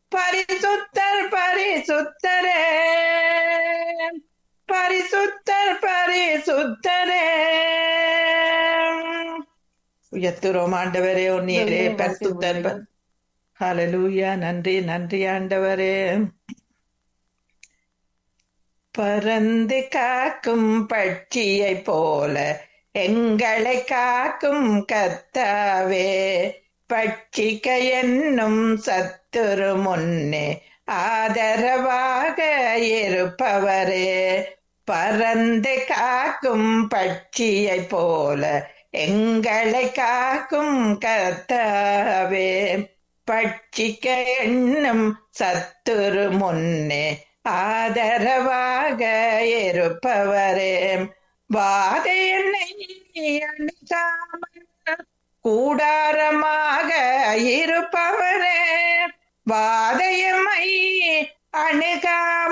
பரிசுத்தர் பரிசுத்தரே பரிசுத்தர் பரிசுத்தரே உயர்த்துறோம் ஆண்டவரே உன்னீரே பரிசுத்தர் ப- ஹalleluya நன்றி நன்றி ஆண்டவரே பறந்து காக்கும் பட்சியை போல எங்களை காக்கும் கத்தாவே பட்சிக்க என்னும் சத்துரு முன்னே ஆதரவாக இருப்பவரே பறந்து காக்கும் பட்சியை போல எங்களை காக்கும் கர்த்தாவே பட்சிக்க எண்ணும் சத்துரு முன்னே ஆதரவாக இருப்பவரே வாத என்னை அணுகாமல் கூடாரமாக இருப்பவரே வாதையம்மை அணுகாமல்